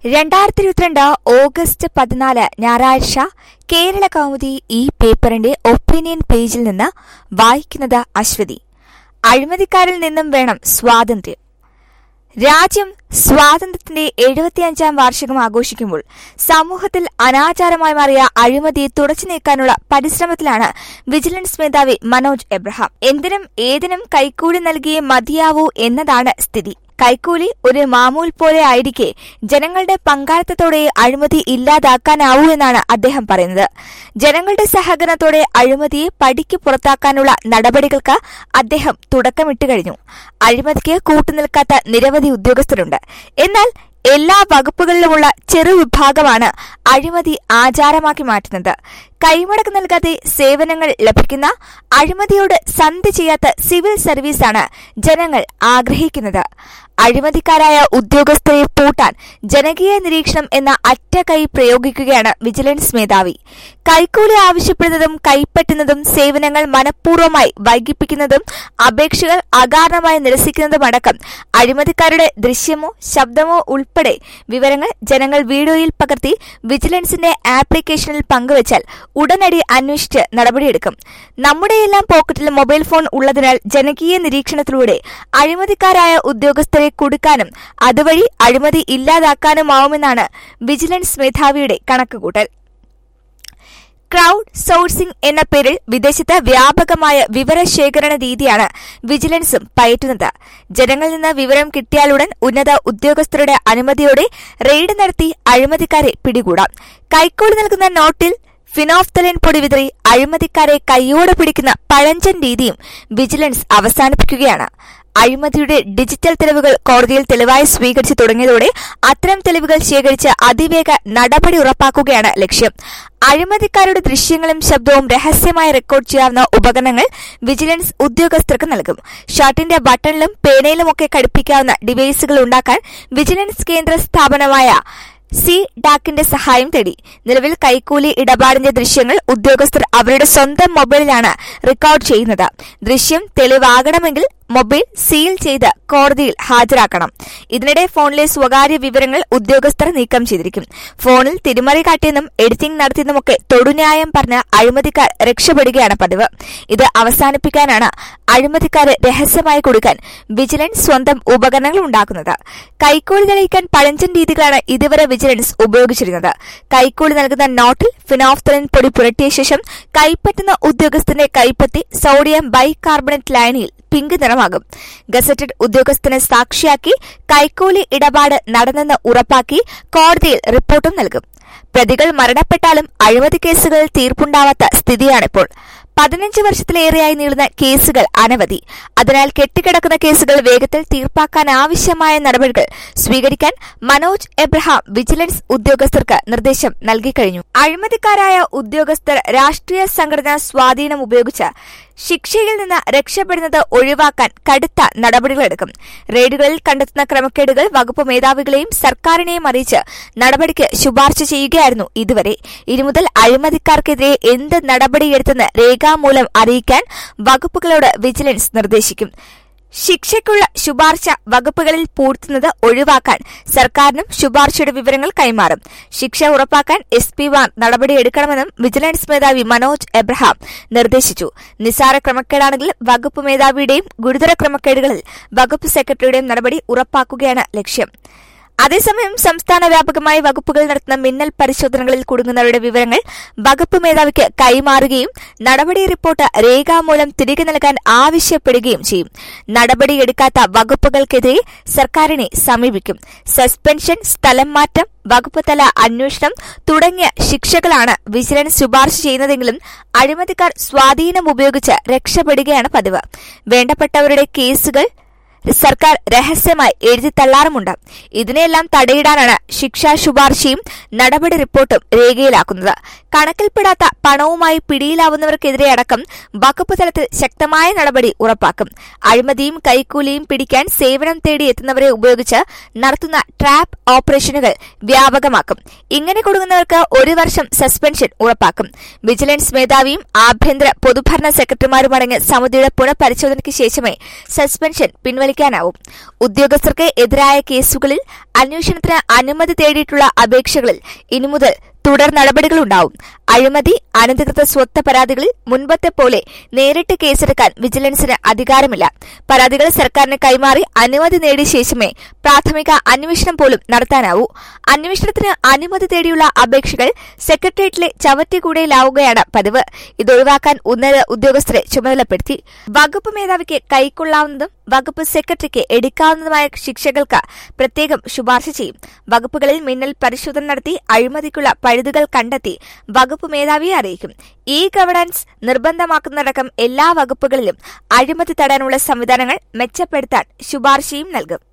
രണ്ടായിരത്തി ഇരുപത്തിരണ്ട് ഓഗസ്റ്റ് പതിനാല് ഞായറാഴ്ച കേരള കൗമുദി ഈ പേപ്പറിന്റെ ഒപ്പീനിയൻ പേജിൽ നിന്ന് വായിക്കുന്നത് അശ്വതി അഴിമതിക്കാരിൽ നിന്നും വേണം സ്വാതന്ത്ര്യം രാജ്യം സ്വാതന്ത്ര്യത്തിന്റെ എഴുപത്തിയഞ്ചാം വാർഷികം ആഘോഷിക്കുമ്പോൾ സമൂഹത്തിൽ അനാചാരമായി മാറിയ അഴിമതിയെ തുടച്ചു നീക്കാനുള്ള പരിശ്രമത്തിലാണ് വിജിലൻസ് മേധാവി മനോജ് എബ്രഹാം എന്തിനും ഏതിനും കൈക്കൂലി നൽകിയേ മതിയാവൂ എന്നതാണ് സ്ഥിതി കൈക്കൂലി ഒരു മാമൂൽ പോലെ ആയിരിക്കെ ജനങ്ങളുടെ പങ്കാളിത്തത്തോടെ അഴിമതി ഇല്ലാതാക്കാനാവൂ എന്നാണ് അദ്ദേഹം പറയുന്നത് ജനങ്ങളുടെ സഹകരണത്തോടെ അഴിമതിയെ പടിക്ക് പുറത്താക്കാനുള്ള നടപടികൾക്ക് അദ്ദേഹം തുടക്കമിട്ട് കഴിഞ്ഞു അഴിമതിക്ക് കൂട്ടുനിൽക്കാത്ത നിരവധി ഉദ്യോഗസ്ഥരുണ്ട് എന്നാൽ എല്ലാ വകുപ്പുകളിലുമുള്ള ചെറുവിഭാഗമാണ് അഴിമതി ആചാരമാക്കി മാറ്റുന്നത് കൈമടക്ക് നൽകാതെ സേവനങ്ങൾ ലഭിക്കുന്ന അഴിമതിയോട് സന്ധി ചെയ്യാത്ത സിവിൽ സർവീസാണ് ജനങ്ങൾ ആഗ്രഹിക്കുന്നത് അഴിമതിക്കാരായ ഉദ്യോഗസ്ഥരെ പൂട്ടാൻ ജനകീയ നിരീക്ഷണം എന്ന അറ്റ കൈ പ്രയോഗിക്കുകയാണ് വിജിലൻസ് മേധാവി കൈക്കൂലി ആവശ്യപ്പെടുന്നതും കൈപ്പറ്റുന്നതും സേവനങ്ങൾ മനഃപൂർവ്വമായി വൈകിപ്പിക്കുന്നതും അപേക്ഷകൾ അകാരണമായി നിരസിക്കുന്നതുമടക്കം അഴിമതിക്കാരുടെ ദൃശ്യമോ ശബ്ദമോ ഉൾപ്പെടെ വിവരങ്ങൾ ജനങ്ങൾ വീഡിയോയിൽ പകർത്തി വിജിലൻസിന്റെ ആപ്ലിക്കേഷനിൽ പങ്കുവച്ചാൽ ഉടനടി അന്വേഷിച്ച് നടപടിയെടുക്കും നമ്മുടെയെല്ലാം പോക്കറ്റിൽ മൊബൈൽ ഫോൺ ഉള്ളതിനാൽ ജനകീയ നിരീക്ഷണത്തിലൂടെ അഴിമതിക്കാരായ ഉദ്യോഗസ്ഥരെ കുടുക്കാനും അതുവഴി അഴിമതി ഇല്ലാതാക്കാനുമാവുമെന്നാണ് വിജിലൻസ് മേധാവിയുടെ കണക്കുകൂട്ടൽ ക്രൗഡ് സോഴ്സിംഗ് എന്ന പേരിൽ വിദേശത്ത് വ്യാപകമായ വിവരശേഖരണ രീതിയാണ് വിജിലൻസും പയറ്റുന്നത് ജനങ്ങളിൽ നിന്ന് വിവരം കിട്ടിയാലുടൻ ഉന്നത ഉദ്യോഗസ്ഥരുടെ അനുമതിയോടെ റെയ്ഡ് നടത്തി അഴിമതിക്കാരെ പിടികൂടാം കൈക്കൂലി നൽകുന്ന നോട്ടിൽ ഫിനോഫ്തലിൻ പൊടി വിതറി അഴിമതിക്കാരെ കൈയോടെ പിടിക്കുന്ന പഴഞ്ചൻ രീതിയും വിജിലൻസ് അവസാനിപ്പിക്കുകയാണ് അഴിമതിയുടെ ഡിജിറ്റൽ തെളിവുകൾ കോടതിയിൽ തെളിവായി സ്വീകരിച്ചു തുടങ്ങിയതോടെ അത്തരം തെളിവുകൾ ശേഖരിച്ച് അതിവേഗ നടപടി ഉറപ്പാക്കുകയാണ് ലക്ഷ്യം അഴിമതിക്കാരുടെ ദൃശ്യങ്ങളും ശബ്ദവും രഹസ്യമായി റെക്കോർഡ് ചെയ്യാവുന്ന ഉപകരണങ്ങൾ വിജിലൻസ് ഉദ്യോഗസ്ഥർക്ക് നൽകും ഷർട്ടിന്റെ ബട്ടണിലും പേനയിലുമൊക്കെ ഘടിപ്പിക്കാവുന്ന ഡിവൈസുകൾ ഉണ്ടാക്കാൻ വിജിലൻസ് കേന്ദ്ര സ്ഥാപനമായ സി ഡാക്കിന്റെ സഹായം തേടി നിലവിൽ കൈക്കൂലി ഇടപാടിന്റെ ദൃശ്യങ്ങൾ ഉദ്യോഗസ്ഥർ അവരുടെ സ്വന്തം മൊബൈലിലാണ് റെക്കോർഡ് ചെയ്യുന്നത് ദൃശ്യം തെളിവാകണമെങ്കിൽ മൊബൈൽ സീൽ ചെയ്ത് കോടതിയിൽ ഹാജരാക്കണം ഇതിനിടെ ഫോണിലെ സ്വകാര്യ വിവരങ്ങൾ ഉദ്യോഗസ്ഥർ നീക്കം ചെയ്തിരിക്കും ഫോണിൽ തിരിമറി കാട്ടിയെന്നും എഡിറ്റിംഗ് നടത്തിയെന്നുമൊക്കെ തൊടുന്യായം പറഞ്ഞ് അഴിമതിക്കാർ രക്ഷപ്പെടുകയാണ് പതിവ് ഇത് അവസാനിപ്പിക്കാനാണ് അഴിമതിക്കാരെ രഹസ്യമായി കൊടുക്കാൻ വിജിലൻസ് സ്വന്തം ഉപകരണങ്ങൾ ഉണ്ടാക്കുന്നത് കൈക്കൂലി തെളിയിക്കാൻ പഴഞ്ചൻ രീതികളാണ് ഇതുവരെ വിജിലൻസ് ഉപയോഗിച്ചിരുന്നത് കൈക്കൂലി നൽകുന്ന നോട്ടിൽ ഫിനോഫ്തലിൻ പൊടി പുരട്ടിയ ശേഷം കൈപ്പറ്റുന്ന ഉദ്യോഗസ്ഥന്റെ കൈപ്പത്തി സോഡിയം ബൈകാർബണേറ്റ് ലൈനിൽ പിങ്ക് നിറമാകും ഗസറ്റഡ് ഉദ്യോഗസ്ഥനെ സാക്ഷിയാക്കി കൈക്കൂലി ഇടപാട് നടന്നെന്ന് ഉറപ്പാക്കി കോടതിയിൽ റിപ്പോർട്ടും നൽകും പ്രതികൾ മരണപ്പെട്ടാലും അഴിമതി കേസുകളിൽ തീർപ്പുണ്ടാവാത്ത സ്ഥിതിയാണിപ്പോൾ പതിനഞ്ച് വർഷത്തിലേറെയായി നീളുന്ന കേസുകൾ അനവധി അതിനാൽ കെട്ടിക്കിടക്കുന്ന കേസുകൾ വേഗത്തിൽ തീർപ്പാക്കാൻ ആവശ്യമായ നടപടികൾ സ്വീകരിക്കാൻ മനോജ് എബ്രഹാം വിജിലൻസ് ഉദ്യോഗസ്ഥർക്ക് നിർദ്ദേശം നൽകിക്കഴിഞ്ഞു അഴിമതിക്കാരായ ഉദ്യോഗസ്ഥർ രാഷ്ട്രീയ സംഘടനാ സ്വാധീനം ഉപയോഗിച്ച് ശിക്ഷയിൽ നിന്ന് രക്ഷപ്പെടുന്നത് ഒഴിവാക്കാൻ കടുത്ത നടപടികളെടുക്കും റെയ്ഡുകളിൽ കണ്ടെത്തുന്ന ക്രമക്കേടുകൾ വകുപ്പ് മേധാവികളെയും സർക്കാരിനെയും അറിയിച്ച് നടപടിക്ക് ശുപാർശ ചെയ്യുകയായിരുന്നു ഇതുവരെ ഇനി മുതൽ അഴിമതിക്കാർക്കെതിരെ എന്ത് നടപടിയെടുത്തെന്ന് രേഖാമൂലം അറിയിക്കാൻ വകുപ്പുകളോട് വിജിലൻസ് നിർദ്ദേശിക്കും ശിക്ഷയ്ക്കുള്ള ശുപാർശ വകുപ്പുകളിൽ പൂർത്തുന്നത് ഒഴിവാക്കാൻ സർക്കാരിനും ശുപാർശയുടെ വിവരങ്ങൾ കൈമാറും ശിക്ഷ ഉറപ്പാക്കാൻ എസ് പിമാർ നടപടിയെടുക്കണമെന്നും വിജിലൻസ് മേധാവി മനോജ് എബ്രഹാം നിർദ്ദേശിച്ചു നിസാര ക്രമക്കേടാണെങ്കിൽ വകുപ്പ് മേധാവിയുടെയും ഗുരുതര ക്രമക്കേടുകളിൽ വകുപ്പ് സെക്രട്ടറിയുടെയും നടപടി ഉറപ്പാക്കുകയാണ് ലക്ഷ്യം അതേസമയം സംസ്ഥാന വ്യാപകമായി വകുപ്പുകൾ നടത്തുന്ന മിന്നൽ പരിശോധനകളിൽ കുടുങ്ങുന്നവരുടെ വിവരങ്ങൾ വകുപ്പ് മേധാവിക്ക് കൈമാറുകയും നടപടി റിപ്പോർട്ട് രേഖാമൂലം തിരികെ നൽകാൻ ആവശ്യപ്പെടുകയും ചെയ്യും നടപടിയെടുക്കാത്ത വകുപ്പുകൾക്കെതിരെ സർക്കാരിനെ സമീപിക്കും സസ്പെൻഷൻ സ്ഥലം മാറ്റം വകുപ്പ് തല അന്വേഷണം തുടങ്ങിയ ശിക്ഷകളാണ് വിജിലൻസ് ശുപാർശ ചെയ്യുന്നതെങ്കിലും അഴിമതിക്കാർ സ്വാധീനം ഉപയോഗിച്ച് രക്ഷപ്പെടുകയാണ് പതിവ് വേണ്ടപ്പെട്ടവരുടെ കേസുകൾ സർക്കാർ രഹസ്യമായി എഴുതി തള്ളാറുമുണ്ട് ഇതിനെല്ലാം തടയിടാനാണ് ശിക്ഷാ ശുപാർശയും നടപടി റിപ്പോർട്ടും രേഖയിലാക്കുന്നത് കണക്കിൽപ്പെടാത്ത പണവുമായി പിടിയിലാവുന്നവർക്കെതിരെ അടക്കം വകുപ്പ് തലത്തിൽ ശക്തമായ നടപടി ഉറപ്പാക്കും അഴിമതിയും കൈക്കൂലിയും പിടിക്കാൻ സേവനം തേടി എത്തുന്നവരെ ഉപയോഗിച്ച് നടത്തുന്ന ട്രാപ്പ് ഓപ്പറേഷനുകൾ വ്യാപകമാക്കും ഇങ്ങനെ കൊടുങ്ങുന്നവർക്ക് ഒരു വർഷം സസ്പെൻഷൻ ഉറപ്പാക്കും വിജിലൻസ് മേധാവിയും ആഭ്യന്തര പൊതുഭരണ സെക്രട്ടറിമാരുമടങ്ങിയ സമിതിയുടെ പുനഃപരിശോധനയ്ക്ക് ശേഷമേ സസ്പെൻഷൻ പിൻവലിക്കാനാവും ഉദ്യോഗസ്ഥർക്ക് എതിരായ കേസുകളിൽ അന്വേഷണത്തിന് അനുമതി തേടിയിട്ടുള്ള അപേക്ഷകളിൽ ഇനി മുതൽ തുടർ നടപടികളുണ്ടാവും അഴിമതി അനധികൃത സ്വത്ത് പരാതികളിൽ മുൻപത്തെ പോലെ നേരിട്ട് കേസെടുക്കാൻ വിജിലൻസിന് അധികാരമില്ല പരാതികൾ സർക്കാരിന് കൈമാറി അനുമതി നേടിയ ശേഷമേ പ്രാഥമിക അന്വേഷണം പോലും നടത്താനാവൂ അന്വേഷണത്തിന് അനുമതി തേടിയുള്ള അപേക്ഷകൾ സെക്രട്ടേറിയറ്റിലെ ചവറ്റുകൂടയിലാവുകയാണ് പതിവ് ഇതൊഴിവാക്കാൻ ഉന്നത ഉദ്യോഗസ്ഥരെ ചുമതലപ്പെടുത്തി വകുപ്പ് മേധാവിക്ക് കൈക്കൊള്ളാവുന്നതും വകുപ്പ് സെക്രട്ടറിക്ക് എടുക്കാവുന്നതുമായ ശിക്ഷകൾക്ക് പ്രത്യേകം ശുപാർശ ചെയ്യും വകുപ്പുകളിൽ മിന്നൽ പരിശോധന നടത്തി അഴിമതിക്കുള്ള പഴുതുകൾ കണ്ടെത്തി വകുപ്പ് മേധാവിയെ അറിയിക്കും ഇ ഗവർണൻസ് നിർബന്ധമാക്കുന്നതടക്കം എല്ലാ വകുപ്പുകളിലും അഴിമതി തടയാനുള്ള സംവിധാനങ്ങൾ മെച്ചപ്പെടുത്താൻ ശുപാർശയും നൽകും